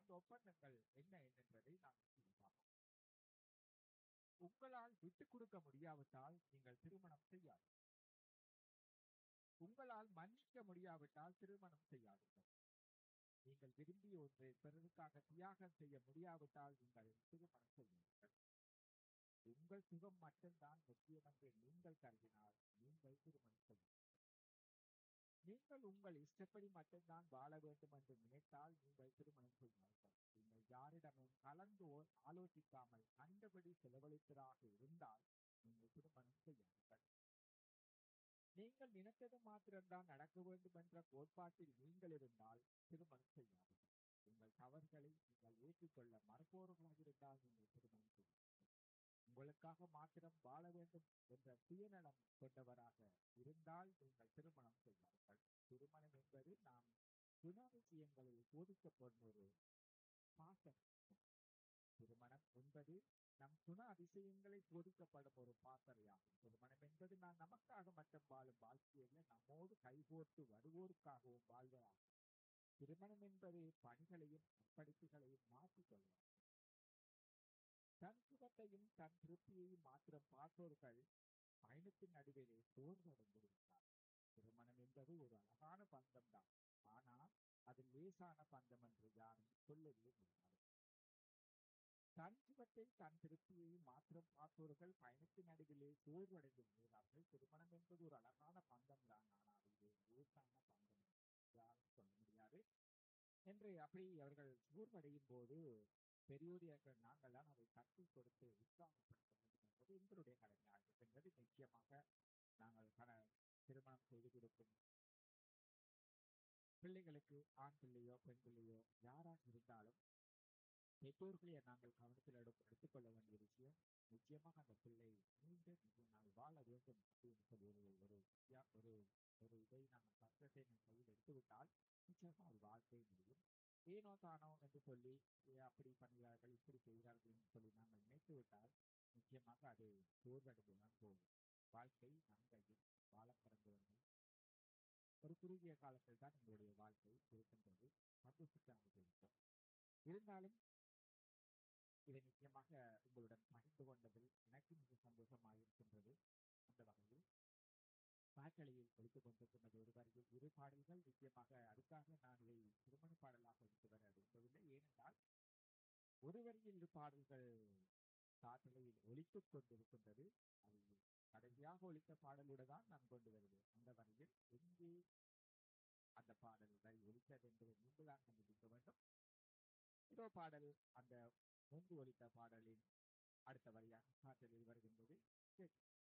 அந்த ஒப்பந்தங்கள் என்ன என்பதை நாம் பார்ப்போம் உங்களால் விட்டுக் கொடுக்க முடியாவிட்டால் நீங்கள் திருமணம் செய்யாதீர்கள் உங்களால் மன்னிக்க முடியாவிட்டால் திருமணம் செய்யாதீர்கள் நீங்கள் விரும்பிய ஒன்றை பிறருக்காக தியாகம் செய்ய முடியாவிட்டால் நீங்கள் திருமணம் செய்யுங்கள் உங்கள் சுகம் மட்டும்தான் முக்கியம் என்று நீங்கள் கருதினால் நீங்கள் திருமணம் செய்யுங்கள் நீங்கள் உங்கள் இஷ்டப்படி மட்டும்தான் வாழ வேண்டும் என்று நினைத்தால் நீங்கள் திருமணம் செய்வார்கள் நீங்கள் யாரிடமும் கலந்து ஆலோசிக்காமல் கண்டபடி செலவழிப்பதாக இருந்தால் நீங்கள் திருமணம் செய்யாதீர்கள் நீங்கள் நினைத்தது மாத்திரம்தான் நடக்க வேண்டும் என்ற கோட்பாட்டில் நீங்கள் இருந்தால் திருமணம் செய்யாதீர்கள் உங்கள் தவறுகளை நீங்கள் ஏற்றுக்கொள்ள மறுப்பவர்களாக இருந்தால் நீங்கள் திருமணம் செய்யாதீர்கள் உங்களுக்காக மாத்திரம் வாழ வேண்டும் என்ற சுயநலம் கொண்டவராக இருந்தால் நீங்கள் திருமணம் செய்வார்கள் திருமணம் என்பது நாம் குணாதிசயங்களில் போதிக்கப்படும் ஒரு பாசம் திருமணம் என்பது நம் குண அதிசயங்களை போதிக்கப்படும் ஒரு பாசறையாகும் திருமணம் என்பது நான் நமக்காக மட்டும் வாழும் வாழ்க்கையில நம்மோடு கைகோர்த்து வருவோருக்காகவும் வாழ்வதாகும் திருமணம் என்பது பணிகளையும் படிப்புகளையும் மாற்றிக்கொள்வார் தன் சுகத்தையும் தன் திருப்தியையும் மாத்திரம் பார்ப்பவர்கள் பயணத்தின் நடுவிலே சோர்வடைந்து விடுகிறார் திருமணம் என்பது ஒரு அழகான பந்தம் தான் ஆனால் அது லேசான பந்தம் என்று யாரும் சொல்லவே முடியாது தன் சுகத்தை தன் திருப்தியையும் மாத்திரம் பார்ப்பவர்கள் பயணத்தின் நடுவிலே சோர்வடைந்து விடுகிறார்கள் திருமணம் என்பது ஒரு அழகான பந்தம் தான் ஆனால் இது லேசான பந்தம் யாரும் சொல்ல முடியாது என்று அப்படி அவர்கள் சோர்வடையும் போது பெரியோர்கள் நாங்கள் தான் அதை தட்டி கொடுத்து உற்சாகப்படுத்த வேண்டும் என்பது எங்களுடைய கடமையாக இருக்கின்றது நிச்சயமாக நாங்கள் கண திருமணம் செய்து கொடுக்கும் பிள்ளைகளுக்கு ஆண் பிள்ளையோ பெண் பிள்ளையோ யாராக இருந்தாலும் பெற்றோர்களை நாங்கள் கவனத்தில் எடு எடுத்துக்கொள்ள வேண்டிய விஷயம் நிச்சயமாக அந்த பிள்ளை மீண்டும் நாங்கள் வாழ வேண்டும் அப்படின்னு சொல்லி ஒரு ஒரு ஒரு ஒரு இதை நாங்கள் சட்டத்தை நம் கையில் எடுத்துவிட்டால் நிச்சயமாக ஒரு வாழ்க்கை முடியும் ஏனோ தானோ என்று சொல்லி அப்படி பண்ணுகிறார்கள் இப்படி செய்கிறார்கள் என்று சொல்லி நாங்கள் நினைத்து விட்டால் நிச்சயமாக அது சோர்வடைந்துதான் போகும் வாழ்க்கை நம் கையில் வாழ பிறந்தவர்கள் ஒரு குறுகிய காலத்தில் தான் எங்களுடைய வாழ்க்கை இருக்கின்றது சந்தோஷத்தை இருக்கும் இருந்தாலும் இதை நிச்சயமாக உங்களுடன் பகிர்ந்து கொண்டதில் எனக்கு மிக சந்தோஷமாக இருக்கின்றது அந்த வகையில் பாட்டலையில் ஒழித்துக் கொண்டிருக்கின்றது ஒரு வரையில் இரு பாடல்கள் நிச்சயமாக அதுக்காக நான் இதை திருமண பாடலாக எடுத்து வர விரும்பவில்லை ஏனென்றால் ஒரு வரியில் இரு பாடல்கள் காற்றலையில் ஒழித்துக் கொண்டிருக்கின்றது அது கடைசியாக ஒழித்த பாடலோடு தான் நான் கொண்டு வருவேன் அந்த வரையில் எங்கே அந்த பாடல்கள் ஒழித்தது என்பதை நீங்கள் தான் கண்டுபிடிக்க வேண்டும் இதோ பாடல் அந்த முன்பு ஒழித்த பாடலின் அடுத்த வரியாக காற்றலில் வருகின்றது